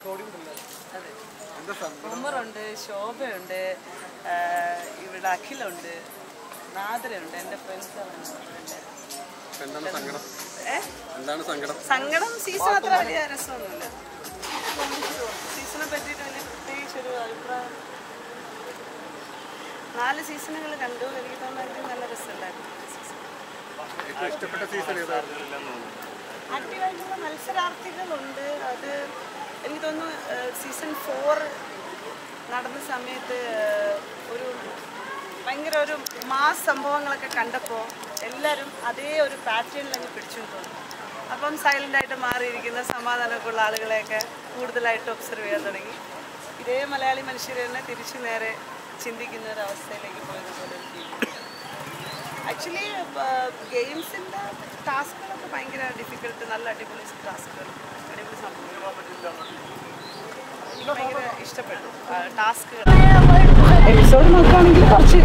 അതെ ഉമ്മറുണ്ട് ശോഭയുണ്ട് ആ, ഇവിടെ അഖിലുണ്ട് നാദരയുണ്ട് എൻ്റെ ഫ്രണ്ട്സാണ് എന്താണ് സങ്കടം ഏ എന്താണ് സങ്കടം സങ്കടം സീസൺ അത്ര വലിയ രസമൊന്നുമില്ല സീസണെ പറ്റിയിട്ട് വലിയ പ്രത്യേകിച്ച് ഒരു അഭിപ്രായം നാല് സീസണുകൾ കണ്ടു എനിക്ക് തോന്നുന്നു നല്ല രസമുണ്ടായിരുന്നു സീസൺ ഏറ്റവും ഇഷ്ടപ്പെട്ട സീസൺ ഏതായിരുന്നു ആക്റ്റീവായിട്ടുള്ള മത്സരാർത്ഥികളുണ്ട് അത് എനിക്ക് തോന്നുന്നു സീസൺ ഫോർ നടന്ന സമയത്ത് ഏഹ്, ഒരു ഭയങ്കര ഒരു മാസ് സംഭവങ്ങളൊക്കെ കണ്ടപ്പോൾ എല്ലാവരും അതേ ഒരു പാറ്റേണിൽ അങ്ങ് പിടിച്ചു തോന്നുന്നു അപ്പം സൈലൻ്റായിട്ട് മാറിയിരിക്കുന്ന സമാധാനമൊക്കെ ഉള്ള ആളുകളെയൊക്കെ കൂടുതലായിട്ട് ഒബ്സർവ് ചെയ്യാൻ തുടങ്ങി ഇതേ മലയാളി മനുഷ്യർ തന്നെ തിരിച്ചു നേരെ ചിന്തിക്കുന്ന ഒരു അവസ്ഥയിലേക്ക് പോയതുപോലെ ഒരു feel. ആക്ച്വലി ഗെയിംസിൻ്റെ ടാസ്കുകളൊക്കെ ഭയങ്കര ഡിഫിക്കൽട്ട് നല്ല അടിപൊളി ടാസ്കുകൾ അടിപൊളി സംഭവം എനിക്ക് ഭയങ്കര ഇഷ്ടപ്പെട്ടു ടാസ്കുകൾ എപ്പിസോഡ് നോക്കുകയാണെങ്കിൽ കുറച്ച്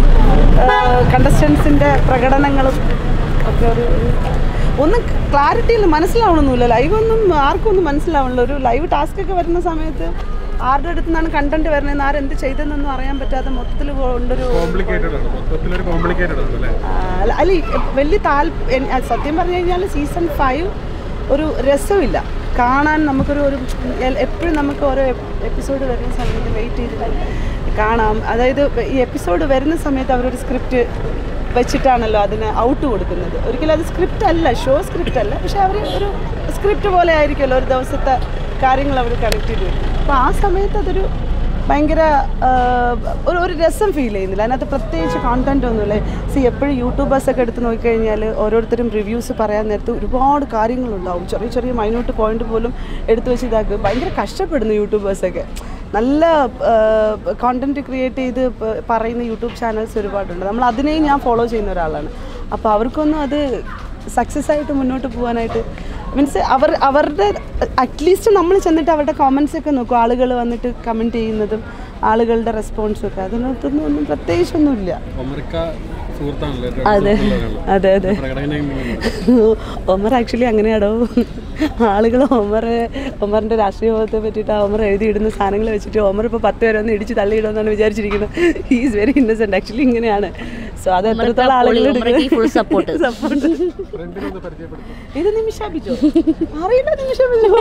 കണ്ടസ്റ്റൻസിൻ്റെ പ്രകടനങ്ങളും ഒക്കെ ഒരു ഒരു- ഒന്നും ക്ലാരിറ്റിയിൽ മനസ്സിലാവണമെന്നില്ല ലൈവ് ഒന്നും ആർക്കും ഒന്നും മനസ്സിലാവണില്ല ഒരു ലൈവ് ടാസ്ക് ഒക്കെ വരുന്ന സമയത്ത് ആരുടെ അടുത്ത് നിന്നാണ് കണ്ടന്റ് വരുന്നതെന്ന് ആരെന്ത് ചെയ്തതെന്നൊന്നും അറിയാൻ പറ്റാതെ മൊത്തത്തിൽ കൊണ്ടൊരു കോംപ്ലിക്കേറ്റഡ് ആണ് മൊത്തത്തിലൊരു കോംപ്ലിക്കേറ്റഡ് ആണ് അല്ലേ ആ, അല്ല അല്ല, ഈ വലിയ താൽ എൻ- ആ, സത്യം പറഞ്ഞു കഴിഞ്ഞാൽ സീസൺ ഫൈവ് ഒരു രസമില്ല കാണാൻ നമുക്കൊരു ഒരു എപ്പോഴും നമുക്ക് ഓരോ എപ്പിസോഡ് വരുന്ന സമയത്ത് വെയിറ്റ് ചെയ്ത് കാണാം അതായത് ഈ എപ്പിസോഡ് വരുന്ന സമയത്ത് അവരൊരു സ്ക്രിപ്റ്റ് വെച്ചിട്ടാണല്ലോ അതിന് ഔട്ട് കൊടുക്കുന്നത് ഒരിക്കലും അത് സ്ക്രിപ്റ്റ് അല്ല ഷോ സ്ക്രിപ്റ്റ് അല്ല പക്ഷെ അവർ ഒരു സ്ക്രിപ്റ്റ് പോലെ ആയിരിക്കുമല്ലോ ഒരു ദിവസത്തെ കാര്യങ്ങൾ അവർ കണക്ട് ചെയ്ത് വരും അപ്പോൾ ആ സമയത്ത് അതൊരു ഭയങ്കര ആ, ഒരു ഒരു രസം ഫീൽ ചെയ്യുന്നില്ല അതിനകത്ത് പ്രത്യേകിച്ച് കോണ്ടന്റ് ഒന്നുമില്ല സി എപ്പോഴും യൂട്യൂബേഴ്സൊക്കെ എടുത്ത് നോക്കിക്കഴിഞ്ഞാൽ ഓരോരുത്തരും റിവ്യൂസ് പറയാൻ നേരത്ത് ഒരുപാട് കാര്യങ്ങളുണ്ടാവും ചെറിയ ചെറിയ മൈന്യൂട്ട് പോയിന്റ് പോലും എടുത്തു വെച്ച് ഇതാക്കുക ഭയങ്കര കഷ്ടപ്പെടുന്നു യൂട്യൂബേഴ്സൊക്കെ നല്ല കോണ്ടന്റ് ക്രിയേറ്റ് ചെയ്ത് പ- പറയുന്ന യൂട്യൂബ് ചാനൽസ് ഒരുപാടുണ്ട് നമ്മൾ അതിനെയും ഞാൻ ഫോളോ ചെയ്യുന്ന ഒരാളാണ് അപ്പോൾ അവർക്കൊന്നും അത് സക്സസ് ആയിട്ട് മുന്നോട്ട് പോകാനായിട്ട് മീൻസ് അവർ അവരുടെ അറ്റ്ലീസ്റ്റ് നമ്മൾ ചെന്നിട്ട് അവരുടെ കോമൻസ് ഒക്കെ നോക്കും ആളുകൾ വന്നിട്ട് കമൻറ്റ് ചെയ്യുന്നതും ആളുകളുടെ റെസ്പോൺസും ഒക്കെ അതിനകത്തൊന്നും ഒന്നും പ്രത്യേകിച്ചൊന്നുമില്ല ഒമറിക്ക സുഹൃത്താണല്ലേ അതെ അതെ അതെ പ്രകടനം എങ്ങനെയാണ്? ഒമർ ആക്ച്വലി അങ്ങനെയാണോ ആളുകൾ ഒമർ ഒമറിൻ്റെ രാഷ്ട്രീയ ബോധത്തെ പറ്റിയിട്ട് ആ ഒമർ എഴുതിയിടുന്ന സാധനങ്ങൾ വെച്ചിട്ട് ഒമർ ഇപ്പോൾ പത്ത് പേരെ ഒന്ന് ഇടിച്ച് തള്ളിയിടുമെന്നാണ് വിചാരിച്ചിരിക്കുന്നത് ഈസ് വെരി ഇന്നസെൻറ്റ് ആക്ച്വലി ഇങ്ങനെയാണ് സോ അത് എത്രത്തോളം ആളുകൾ ഫുൾ സപ്പോർട്ട് സപ്പോർട്ട് ഫ്രണ്ടിനൊന്ന് പരിചയപ്പെടുത്തും ഇത് നിമിഷ ബിജോ അറിയില്ല നിമിഷ ബിജോ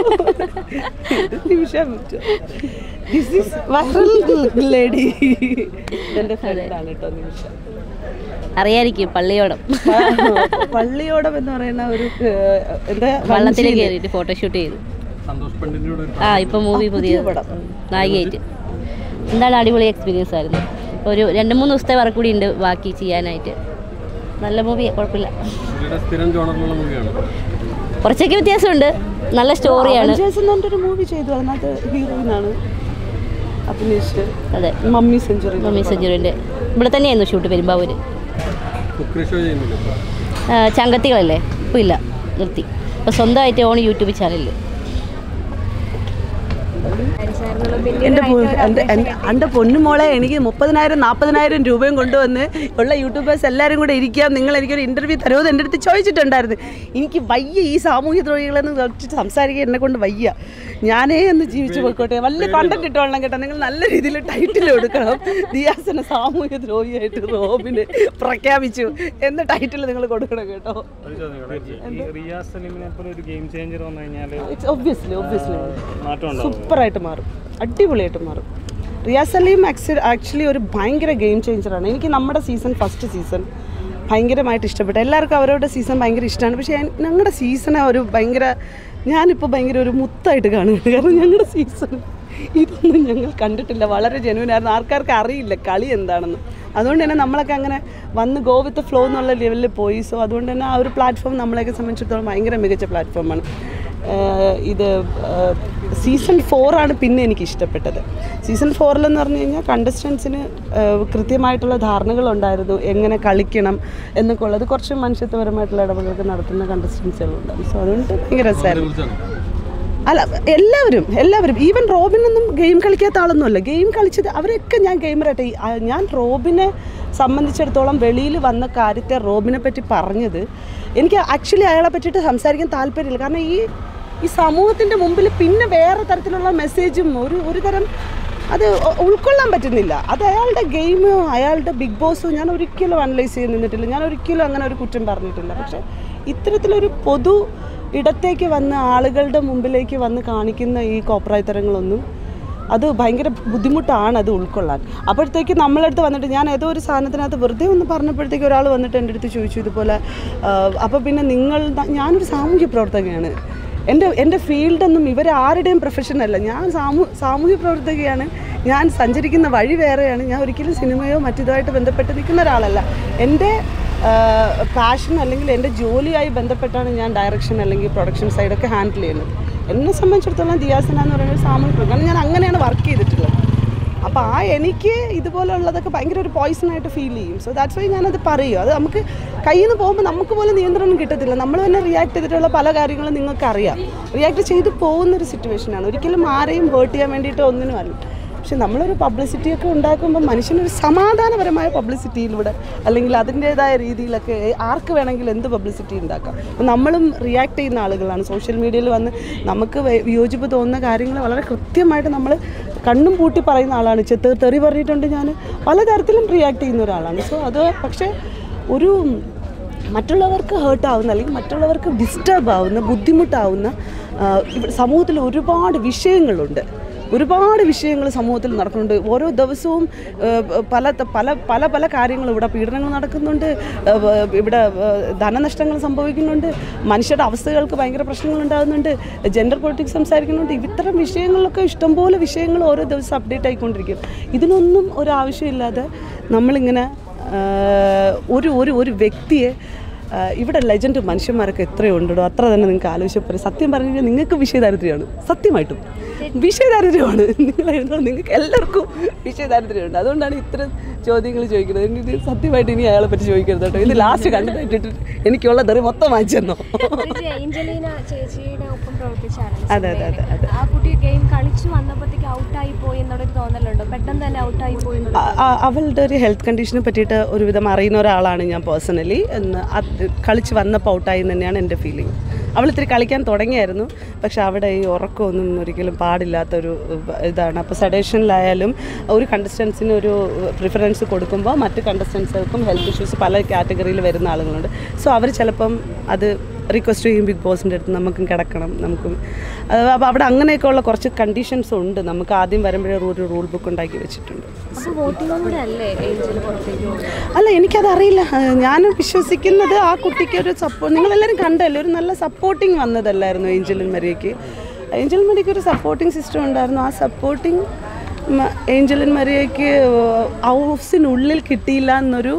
ഇത് Nimisha Bijo this is viral lady എൻ്റെ ഫ്രണ്ടാണ് കേട്ടോ നിമിഷ അറിയായിരിക്കും പള്ളിയോടം പള്ളിയോടം എന്ന് പറയുന്ന ഒരു ഏഹ്, എന്താ വള്ളത്തിൽ വഞ്ചിയില് കയറിയിട്ട് ഫോട്ടോഷൂട്ട് ചെയ്തു സന്തോഷ് പണ്ഡിറ്റിന്റെ കൂടെ ഒരു ആ ഇപ്പം മൂവി പുതിയ പടം. നായികയായിട്ട് എന്താണ് അടിപൊളി എക്സ്പീരിയൻസ് ആയിരുന്നു ഒരു രണ്ട് മൂന്ന് ദിവസത്തെ വർക്ക് കൂടി ഉണ്ട് ബാക്കി ചെയ്യാനായിട്ട് നല്ല മൂവി കുഴപ്പമില്ല പുള്ളിയുടെ സ്ഥിരം ജോണറിലുള്ള മൂവിയാണ് കുറച്ചൊക്കെ വ്യത്യാസമുണ്ട് നല്ല സ്റ്റോറിയാണ് അവഞ്ചേഴ്സ് എന്ന് പറഞ്ഞൊരു മൂവി ചെയ്തു അതിനകത്ത് ഹീറോയിനാണ് അഭിനയിച്ച് അതെ മമ്മി സെഞ്ചുറി മമ്മി സെഞ്ചുറിൻ്റെ ഇവിടെ തന്നെയായിരുന്നു ഷൂട്ട് പെരുമ്പാവൂർ കുക്കറി ഷോ ചെയ്യുന്നില്ല ഇപ്പൊ. ചങ്കത്തികളല്ലേ ഇപ്പോൾ ഇല്ല നിർത്തി അപ്പോൾ സ്വന്തമായിട്ട് ഓൺ യൂട്യൂബ് ചാനലിൽ എൻ്റെ പൊ- എൻ്റെ എൻ്റെ- എൻ്റെ പൊന്നുമോളെ എനിക്ക് മുപ്പതിനായിരം നാൽപ്പതിനായിരം രൂപയും കൊണ്ടുവന്ന് ഉള്ള യൂട്യൂബേഴ്സ് എല്ലാവരും കൂടെ ഇരിക്കാം നിങ്ങൾ എനിക്കൊരു ഇൻ്റർവ്യൂ തരുമോ എൻ്റെ അടുത്ത് ചോദിച്ചിട്ടുണ്ടായിരുന്നു എനിക്ക് വയ്യ ഈ സാമൂഹ്യ ദ്രോഹികളെന്ന് വെച്ചിട്ട് സംസാരിക്കാൻ എന്നെ കൊണ്ട് വയ്യ ഞാനേ ഒന്ന് ജീവിച്ചു പോയിക്കോട്ടെ വലിയ കണ്ടന്റ് ഇട്ടോളണം കേട്ടോ നിങ്ങൾ നല്ല രീതിയിൽ ടൈറ്റിൽ കൊടുക്കണം ദിയാസിനെ സാമൂഹ്യ ദ്രോഹിയായിട്ട് റോബിന് പ്രഖ്യാപിച്ചു എന്ന ടൈറ്റിൽ നിങ്ങൾ കൊടുക്കണം കേട്ടോ ഈ റിയാസ് സലീമിനെ പോലെ ഒരു ഗെയിം ചേഞ്ചർ വന്നു കഴിഞ്ഞാൽ ഇറ്റ്സ് ഒബ്വിയസ്ലി ഒബ്വിയസ്ലി മാറ്റം ഉണ്ടാവും സൂപ്പറായിട്ട് മാറും അടിപൊളിയായിട്ട് മാറും റിയാസ് സലീം ആക്ച്വലി ഒരു ഭയങ്കര ഗെയിം ചേഞ്ചറാണ് എനിക്ക് നമ്മുടെ സീസൺ ഫസ്റ്റ് സീസൺ ഭയങ്കരമായിട്ട് ഇഷ്ടപ്പെട്ടു എല്ലാവർക്കും അവരവരുടെ സീസൺ ഭയങ്കര ഇഷ്ടമാണ് പക്ഷേ ഞാൻ- ഞങ്ങളുടെ സീസണെ ഒരു ഭയങ്കര ഞാനിപ്പോൾ ഭയങ്കര ഒരു മുത്തായിട്ട് കാണുകയാണ് കാരണം ഞങ്ങളുടെ സീസൺ ഇതൊന്നും ഞങ്ങൾ കണ്ടിട്ടില്ല വളരെ ജെനുവിൻ ആയിരുന്നു ആർക്കാർക്ക് അറിയില്ല കളി എന്താണെന്ന് അതുകൊണ്ട് തന്നെ നമ്മളൊക്കെ അങ്ങനെ വന്ന് ഗോ വിത്ത് ഫ്ലോ എന്നുള്ള ലെവലിൽ പോയി സോ അതുകൊണ്ട് തന്നെ ആ ഒരു പ്ലാറ്റ്ഫോം നമ്മളെയൊക്കെ സംബന്ധിച്ചിടത്തോളം ഭയങ്കര മികച്ച പ്ലാറ്റ്ഫോമാണ് ഏഹ് ഇത് സീസൺ ഫോറാണ് പിന്നെ എനിക്ക് ഇഷ്ടപ്പെട്ടത് സീസൺ ഫോറിലെന്ന് പറഞ്ഞു കഴിഞ്ഞാൽ കണ്ടസ്റ്റൻസിന് കൃത്യമായിട്ടുള്ള ധാരണകളുണ്ടായിരുന്നു എങ്ങനെ കളിക്കണം എന്നൊക്കെ ഉള്ളത് കുറച്ച് മനുഷ്യത്വപരമായിട്ടുള്ള ഇടപെടലൊക്കെ നടത്തുന്ന കണ്ടസ്റ്റൻസുകളുണ്ടാവും സോ അതുകൊണ്ട് ഭയങ്കര രസമായിരുന്നു കുറിച്ചാണ് അല്ല എല്ലാവരും എല്ലാവരും ഈവൻ റോബിനൊന്നും ഗെയിം കളിക്കാത്ത ആളൊന്നുമല്ല ഗെയിം കളിച്ചത് അവരൊക്കെ ഞാൻ ഗെയിമറായിട്ട് ഈ- ആ, ഞാൻ റോബിനെ സംബന്ധിച്ചിടത്തോളം വെളിയിൽ വന്ന കാര്യത്തെ റോബിനെ പറ്റി പറഞ്ഞത് എനിക്ക് ആക്ച്വലി അയാളെ പറ്റിയിട്ട് സംസാരിക്കാൻ താല്പര്യമില്ല കാരണം ഈ ഈ സമൂഹത്തിൻ്റെ മുമ്പിൽ പിന്നെ വേറെ തരത്തിലുള്ള മെസ്സേജും ഒരു ഒരു തരം അത് ഉ- ഉൾക്കൊള്ളാൻ പറ്റുന്നില്ല അത് അയാളുടെ ഗെയിം അയാളുടെ ബിഗ് ബോസ് ഞാൻ ഒരിക്കലും അനലൈസ് ചെയ്ത് നിന്നിട്ടില്ല ഞാൻ ഒരിക്കലും അങ്ങനെ ഒരു കുറ്റം പറഞ്ഞിട്ടില്ല പക്ഷേ ഇത്തരത്തിലൊരു പൊതു ഇടത്തേക്ക് വന്ന് ആളുകളുടെ മുമ്പിലേക്ക് വന്ന് കാണിക്കുന്ന ഈ കോപ്രായത്തരങ്ങളൊന്നും അത് ഭയങ്കര ബുദ്ധിമുട്ടാണ് അത് ഉൾക്കൊള്ളാൻ അപ്പോഴത്തേക്ക് നമ്മളടുത്ത് വന്നിട്ട് ഞാൻ ഏതോ ഒരു സാധനത്തിനകത്ത് വെറുതെ ഒന്ന് പറഞ്ഞപ്പോഴത്തേക്ക് ഒരാൾ വന്നിട്ട് എൻ്റെ അടുത്ത് ചോദിച്ചു ഇതുപോലെ അപ്പോൾ പിന്നെ നിങ്ങൾ ഞാനൊരു സാമൂഹ്യ പ്രവർത്തകയാണ് എൻ്റെ എൻ്റെ ഫീൽഡൊന്നും ഇവരാരുടെയും പ്രൊഫഷൻ അല്ല ഞാൻ സാമൂ സാമൂഹ്യ പ്രവർത്തകയാണ് ഞാൻ സഞ്ചരിക്കുന്ന വഴി വേറെയാണ് ഞാൻ ഒരിക്കലും സിനിമയോ മറ്റിതുമായിട്ട് ബന്ധപ്പെട്ട് നിൽക്കുന്ന ഒരാളല്ല എൻ്റെ പാഷൻ അല്ലെങ്കിൽ എൻ്റെ ജോലിയായി ബന്ധപ്പെട്ടാണ് ഞാൻ ഡയറക്ഷൻ അല്ലെങ്കിൽ പ്രൊഡക്ഷൻ സൈഡൊക്കെ ഹാൻഡിൽ ചെയ്യുന്നത് എന്നെ സംബന്ധിച്ചിടത്തോളം ദിയാസന എന്ന് പറയുന്ന ഒരു സാമൂഹ്യ പ്രവർത്തകൻ കാരണം ഞാൻ അങ്ങനെയാണ് വർക്ക് ചെയ്തിട്ടുള്ളത് അപ്പോൾ ആ എനിക്ക് ഇതുപോലുള്ളതൊക്കെ ഭയങ്കര ഒരു പോയിസൺ ആയിട്ട് ഫീൽ ചെയ്യും സോ ദാറ്റ്സ് വൈ ഞാനത് പറയും അത് നമുക്ക് കയ്യിൽ നിന്ന് പോകുമ്പോൾ നമുക്ക് പോലും നിയന്ത്രണം കിട്ടത്തില്ല നമ്മൾ തന്നെ റിയാക്ട് ചെയ്തിട്ടുള്ള പല കാര്യങ്ങളും നിങ്ങൾക്ക് അറിയാം റിയാക്ട് ചെയ്ത് പോകുന്ന ഒരു സിറ്റുവേഷനാണ് ഒരിക്കലും ആരെയും ഹേർട്ട് ചെയ്യാൻ വേണ്ടിയിട്ട് ഒന്നിനും അല്ല പക്ഷെ നമ്മളൊരു പബ്ലിസിറ്റി ഒക്കെ ഉണ്ടാക്കുമ്പോൾ മനുഷ്യനൊരു സമാധാനപരമായ പബ്ലിസിറ്റിയിലൂടെ അല്ലെങ്കിൽ അതിൻ്റേതായ രീതിയിലൊക്കെ ആർക്ക് വേണമെങ്കിലും എന്ത് പബ്ലിസിറ്റി ഉണ്ടാക്കാം അപ്പോൾ നമ്മളും റിയാക്ട് ചെയ്യുന്ന ആളുകളാണ് സോഷ്യൽ മീഡിയയിൽ വന്ന് നമുക്ക് വേ- വിയോജിപ്പ് തോന്നുന്ന കാര്യങ്ങൾ വളരെ കൃത്യമായിട്ട് നമ്മൾ കണ്ണും പൂട്ടി പറയുന്ന ആളാണ് ചെത്ത് തെറി പറഞ്ഞിട്ടുണ്ട് ഞാൻ പലതരത്തിലും റിയാക്ട് ചെയ്യുന്ന ഒരാളാണ് സോ അത് പക്ഷേ ഒരു മറ്റുള്ളവർക്ക് ഹേർട്ട് ആവുന്ന അല്ലെങ്കിൽ മറ്റുള്ളവർക്ക് ഡിസ്റ്റർബ് ആവുന്ന ബുദ്ധിമുട്ടാവുന്ന ആ, ഇവിടെ സമൂഹത്തിൽ ഒരുപാട് വിഷയങ്ങളുണ്ട് ഒരുപാട് വിഷയങ്ങൾ സമൂഹത്തിൽ നടക്കുന്നുണ്ട് ഓരോ ദിവസവും ആ, പല ത- പല പല പല കാര്യങ്ങൾ ഇവിടെ പീഡനങ്ങൾ നടക്കുന്നുണ്ട് ആ, വ- ഇവിടെ ആ, ധനനഷ്ടങ്ങൾ സംഭവിക്കുന്നുണ്ട് മനുഷ്യരുടെ അവസ്ഥകൾക്ക് ഭയങ്കര പ്രശ്നങ്ങൾ ഉണ്ടാകുന്നുണ്ട് ജെൻഡർ പൊളിറ്റിക്സ് സംസാരിക്കുന്നുണ്ട് ഇത്തരം വിഷയങ്ങളിലൊക്കെ ഇഷ്ടംപോലെ വിഷയങ്ങൾ ഓരോ ദിവസം അപ്ഡേറ്റ് ആയിക്കൊണ്ടിരിക്കും ഇതിനൊന്നും ഒരു ആവശ്യമില്ലാതെ നമ്മളിങ്ങനെ ആ, ഒരു ഒരു ഒരു വ്യക്തിയെ ആ, ഇവിടെ ലെജൻഡ് മനുഷ്യന്മാരൊക്കെ എത്രയുണ്ടോ അത്ര തന്നെ നിങ്ങൾക്ക് ആലോചിച്ചപ്പോൾ സത്യം പറഞ്ഞു കഴിഞ്ഞാൽ നിങ്ങൾക്ക് വിഷയദാരിദ്ര്യമാണ് സത്യമായിട്ടും വിഷയദാരിദ്ര്യമാണ് നിങ്ങൾ എഴുതുന്നത് നിങ്ങൾക്ക് എല്ലാവർക്കും വിഷയദാരിദ്ര്യമുണ്ട് അതുകൊണ്ടാണ് ഇത്തരം ചോദ്യങ്ങൾ ചോദിക്കുന്നത് ഇനി ഇത് സത്യമായിട്ട് ഇനി അയാളെ പറ്റി ചോദിക്കരുത് കേട്ടോ ഇത് ലാസ്റ്റ് കണ്ടിട്ട് എനിക്കുള്ള തെറി മൊത്തം വാങ്ങിച്ചെന്നോ ഒരു ഏഞ്ചലീന ചേച്ചിയുടെ ഒപ്പം പ്രവർത്തിച്ചാണ് അതെ, അതെ, അതെ, അതെ. ആ കുട്ടി ഗെയിം കളിച്ചു വന്നപ്പോഴത്തേക്ക് ഔട്ടായി പോയി എന്നുള്ളൊരു തോന്നലുണ്ടോ പെട്ടെന്ന് തന്നെ ഔട്ടായി പോയി എന്നുള്ള ആ- ആ- അവളുടെ ഒരു ഹെൽത്ത് കണ്ടീഷനെ പറ്റിയിട്ട് ഒരുവിധം അറിയുന്ന ഒരാളാണ് ഞാൻ പേഴ്സണലി എന്ന് അത് കളിച്ച് വന്നപ്പോൾ ഔട്ടായി എന്ന് തന്നെയാണ് എൻ്റെ ഫീലിംഗ് അവൾ ഇത്തിരി കളിക്കാൻ തുടങ്ങിയായിരുന്നു പക്ഷെ അവിടെ ഈ ഉറക്കമൊന്നും ഒരിക്കലും പാടില്ലാത്തൊരു ഉവ്വ് ഇതാണ് അപ്പോൾ സെഡേഷനിലായാലും ഒരു കണ്ടസ്റ്റൻസിന് ഒരു പ്രിഫറൻസ് കൊടുക്കുമ്പോൾ മറ്റ് കണ്ടസ്റ്റൻസുകൾക്കും ഹെൽത്ത് ഇഷ്യൂസ് പല കാറ്റഗറിയിൽ വരുന്ന ആളുകളുണ്ട് സോ അവർ ചിലപ്പം അത് റിക്വസ്റ്റ് ചെയ്യും ബിഗ് ബോസിൻ്റെ അടുത്ത് നമുക്കും കിടക്കണം നമുക്കും അപ്പോൾ അവിടെ അങ്ങനെയൊക്കെയുള്ള കുറച്ച് കണ്ടീഷൻസ് ഉണ്ട് നമുക്ക് ആദ്യം വരുമ്പോഴേ ഒരു റൂൾ ബുക്ക് ഉണ്ടാക്കി വെച്ചിട്ടുണ്ട് അപ്പൊ വോട്ടിങ്ങിലൂടെ അല്ലേ ഏഞ്ചൽ പുറത്തേക്ക് പോകുന്നത് അല്ല എനിക്കതറിയില്ല ഏഹ് ഞാൻ വിശ്വസിക്കുന്നത് ആ കുട്ടിക്ക് ഒരു സപ്പോർട്ട് നിങ്ങളെല്ലാവരും കണ്ടല്ലോ ഒരു നല്ല സപ്പോർട്ടിങ് വന്നതല്ലായിരുന്നു ഏഞ്ചലിൻ മരിയയ്ക്ക് ഏഞ്ചൽ മരിയയ്ക്ക് ഒരു സപ്പോർട്ടിങ് സിസ്റ്റം ഉണ്ടായിരുന്നു ആ സപ്പോർട്ടിങ് ഏഞ്ചലിൻ മരിയയ്ക്ക് ഹൗസിനുള്ളിൽ കിട്ടിയില്ല എന്നൊരു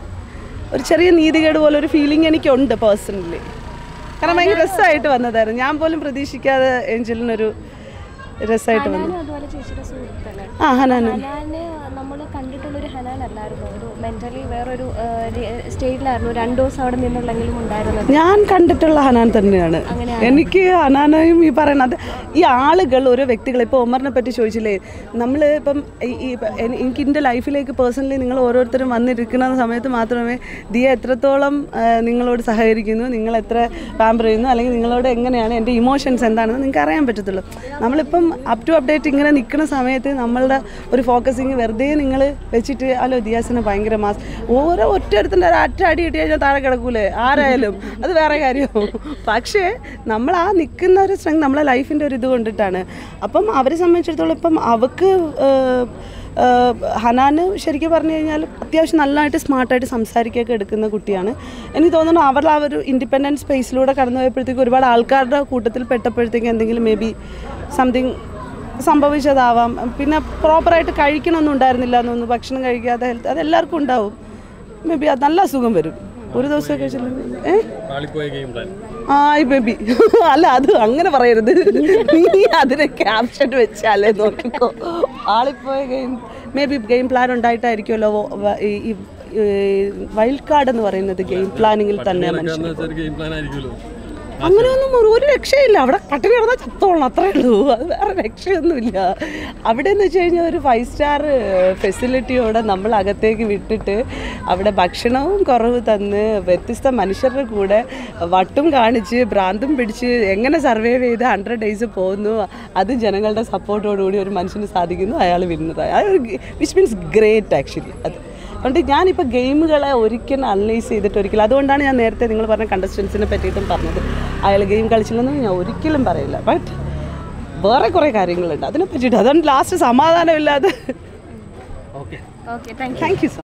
ഒരു ചെറിയ നീതികേട് പോലെ ഒരു ഫീലിംഗ് എനിക്കുണ്ട് പേഴ്സണലി കാരണം ഭയങ്കര രസമായിട്ട് വന്നതായിരുന്നു ഞാൻ പോലും പ്രതീക്ഷിക്കാതെ ഏഞ്ചലിനൊരു രസമായിട്ട് വന്നു ഹനാനും അതുപോലെ ചേച്ചിയുടെ സുഹൃത്തല്ലേ ആ ഹനാന ഹനാനെ നമ്മൾ കണ്ടിട്ടുള്ളൊരു ഹനാൻ അല്ലായിരുന്നു ഒരു മെന്റലി വേറൊരു സ്റ്റേറ്റിലായിരുന്നു രണ്ടു ദിവസം അവിടെ നിന്നുള്ളെങ്കിലും ഉണ്ടായിരുന്നത് ഞാൻ കണ്ടിട്ടുള്ള ഹനാൻ തന്നെയാണ് എനിക്ക് ഹനാനയും ഈ പറയുന്നത് ഈ ആളുകൾ ഓരോ വ്യക്തികൾ ഇപ്പോൾ ഒമറിനെ പറ്റി ചോദിച്ചില്ലേ നമ്മൾ ഇപ്പം ഈ- ഈ ഇപ്പം എനി- എനിക്ക് എൻ്റെ ലൈഫിലേക്ക് പേഴ്സണലി നിങ്ങൾ ഓരോരുത്തരും വന്നിരിക്കുന്ന സമയത്ത് മാത്രമേ ദിയ എത്രത്തോളം ആ, നിങ്ങളോട് സഹകരിക്കുന്നു നിങ്ങൾ എത്ര പാമ്പർ ചെയ്യുന്നു അല്ലെങ്കിൽ നിങ്ങളോട് എങ്ങനെയാണ് എൻ്റെ ഇമോഷൻസ് എന്താണെന്ന് നിങ്ങൾക്ക് അറിയാൻ പറ്റത്തുള്ളൂ നമ്മളിപ്പം അപ് ടു അപ്ഡേറ്റ് ഇങ്ങനെ നിൽക്കുന്ന സമയത്ത് നമ്മളുടെ ഒരു ഫോക്കസിങ് വെറുതെ നിങ്ങൾ വെച്ചിട്ട് അല്ലോ ദിയാസിനെ ഭയങ്കര മാസ് ഓരോ ഒറ്റ ഒറ്റ അടി കിട്ടി കഴിഞ്ഞാൽ താഴെ കിടക്കൂലേ ആരായാലും അത് വേറെ കാര്യം പക്ഷേ നമ്മൾ ആ നിൽക്കുന്ന ഒരു സ്ട്രെങ് നമ്മളെ ലൈഫിൻ്റെ ഒരു ഇത് കൊണ്ടിട്ടാണ് അപ്പം അവരെ സംബന്ധിച്ചിടത്തോളം ഇപ്പം അവൾക്ക് ഏഹ്, ഏഹ്, ഹനാന് ശരിക്കും പറഞ്ഞു കഴിഞ്ഞാൽ അത്യാവശ്യം നല്ലതായിട്ട് സ്മാർട്ടായിട്ട് സംസാരിക്കുകയൊക്കെ എടുക്കുന്ന കുട്ടിയാണ് എനിക്ക് തോന്നുന്നു അവരുടെ ആ ഒരു ഇൻഡിപെൻഡൻറ്റ് സ്പേസിലൂടെ കടന്നു പോയപ്പോഴത്തേക്ക് ഒരുപാട് ആൾക്കാരുടെ കൂട്ടത്തിൽ പെട്ടപ്പോഴത്തേക്ക് എന്തെങ്കിലും മേ ബി സംതിങ് സംഭവിച്ചതാവാം പിന്നെ പ്രോപ്പറായിട്ട് കഴിക്കണമൊന്നും ഉണ്ടായിരുന്നില്ല എന്നൊന്നും ഭക്ഷണം കഴിക്കാതെ ഹെൽത്ത് അത് എല്ലാവർക്കും ഉണ്ടാവും മേ ബി അത് നല്ല അസുഖം വരും ഒരു ദിവസം കഴിച്ചില്ലെങ്കിൽ ഏ പാളിപ്പോയ ഗെയിം പ്ലാൻ ആയി ബേബി അല്ല അത് അങ്ങനെ പറയരുത് നീ അതിനെ ക്യാപ്ഷൻ വെച്ചാലേ നോക്കിക്കോ ആളിപ്പോയ game maybe game plan ഉണ്ടായിട്ടായിരിക്കുമല്ലോ വ- ഈ- ഈ വൈൽഡ് കാർഡ് എന്ന് പറയുന്നത് ഗെയിം പ്ലാനിങ്ങിൽ തന്നെ മനുഷ്യൻ വെച്ചാൽ ഗെയിം പ്ലാൻ ആയിരിക്കുമല്ലോ അങ്ങനെയൊന്നും ഒരു- ഒരു രക്ഷയില്ല അവിടെ പട്ടിണി കിടന്നാൽ ചത്തോളണം അത്രേ ഉള്ളൂ അത് വേറെ രക്ഷയൊന്നുമില്ല അവിടെ എന്ന് വെച്ച് കഴിഞ്ഞാൽ ഒരു ഫൈവ് സ്റ്റാർ ഫെസിലിറ്റിയോടെ നമ്മൾ അകത്തേക്ക് വിട്ടിട്ട് അവിടെ ഭക്ഷണവും കുറവ് തന്ന് വ്യത്യസ്ത മനുഷ്യരുടെ കൂടെ വട്ടും കാണിച്ച് ഭ്രാന്തും പിടിച്ച് എങ്ങനെ സർവൈവ് ചെയ്ത് ഹൺഡ്രഡ് ഡേയ്സ് പോകുന്നു അത് ജനങ്ങളുടെ സപ്പോർട്ടോടുകൂടി ഒരു മനുഷ്യന് സാധിക്കുന്നു അയാൾ വിന്നറായി വിച്ച് മീൻസ് ഗ്രേറ്റ് ആക്ച്വലി അത് അതുകൊണ്ട് ഞാനിപ്പോൾ ഗെയിമുകളെ ഒരിക്കലും അനലൈസ് ചെയ്തിട്ട് ഒരിക്കലും അതുകൊണ്ടാണ് ഞാൻ നേരത്തെ നിങ്ങൾ പറഞ്ഞ കണ്ടസ്റ്റൻസിനെ പറ്റിയിട്ടും പറഞ്ഞത് അയാൾ ഗെയിം കളിച്ചില്ലെന്ന് ഞാൻ ഒരിക്കലും പറയില്ല ബട്ട് വേറെ കുറേ കാര്യങ്ങളുണ്ട് അതിനെ പറ്റിയിട്ട് അതുകൊണ്ട് ലാസ്റ്റ് സമാധാനമില്ലാതെ okay okay thank thank you so